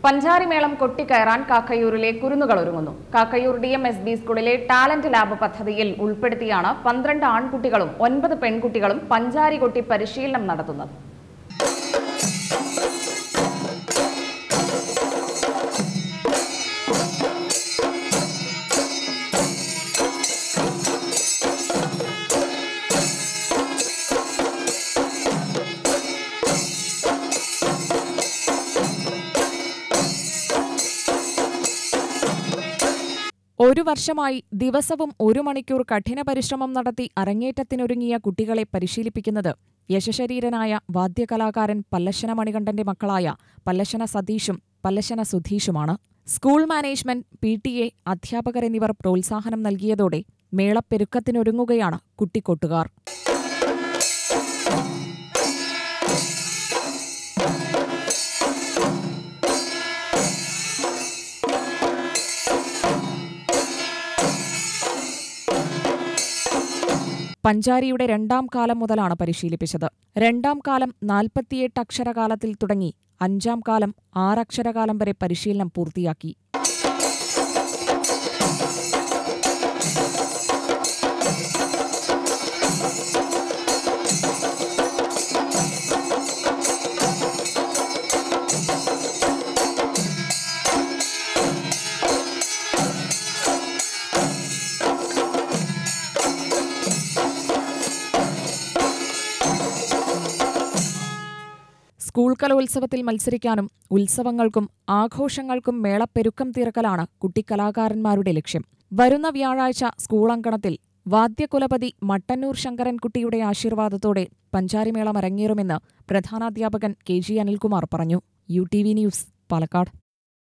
പഞ്ചാരിമേളം കൊട്ടിക്കയറാൻ കാക്കയൂരിലെ കുരുന്നുകൾ ഒരുങ്ങുന്നു Kakkayur D M S B സ്കൂളിലെ ടാലന്റ് ലാബ് പദ്ധതിയിൽ ഉൾപ്പെടുത്തിയാണ് പന്ത്രണ്ട് ആൺകുട്ടികളും ഒൻപത് പെൺകുട്ടികളും പഞ്ചാരി കൊട്ടി പരിശീലനം നടത്തുന്നത് ഒരു വർഷമായി ദിവസവും ഒരു മണിക്കൂർ കഠിന പരിശ്രമം നടത്തി അരങ്ങേറ്റത്തിനൊരുങ്ങിയ കുട്ടികളെ പരിശീലിപ്പിക്കുന്നത് യശശരീരനായ വാദ്യകലാകാരൻ പല്ലശന മണികണ്ഠന്റെ മക്കളായ പല്ലശന സതീഷും പല്ലശന സുധീഷുമാണ് school management P T A അധ്യാപകർ എന്നിവർ പ്രോത്സാഹനം നൽകിയതോടെ മേളപ്പെരുക്കത്തിനൊരുങ്ങുകയാണ് കുട്ടിക്കൊട്ടുകാർ പഞ്ചാരിയുടെ രണ്ടാം കാലം മുതലാണ് പരിശീലിപ്പിച്ചത് രണ്ടാം കാലം നാൽപ്പത്തിയെട്ട് അക്ഷരകാലത്തിൽ തുടങ്ങി അഞ്ചാം കാലം ആറക്ഷരകാലം വരെ പരിശീലനം പൂർത്തിയാക്കി സ്കൂൾ കലോത്സവത്തിൽ മത്സരിക്കാനും ഉത്സവങ്ങൾക്കും ആഘോഷങ്ങൾക്കും മേളപ്പെരുക്കം തീർക്കലാണ് കുട്ടിക്കലാകാരന്മാരുടെ ലക്ഷ്യം വരുന്ന വ്യാഴാഴ്ച സ്കൂൾ അങ്കണത്തിൽ വാദ്യകുലപതി മട്ടന്നൂർ ശങ്കരൻകുട്ടിയുടെ ആശീർവാദത്തോടെ പഞ്ചാരിമേളം അരങ്ങേറുമെന്ന് പ്രധാനാധ്യാപകൻ കെ ജി അനിൽകുമാർ പറഞ്ഞു U T V news Palakkad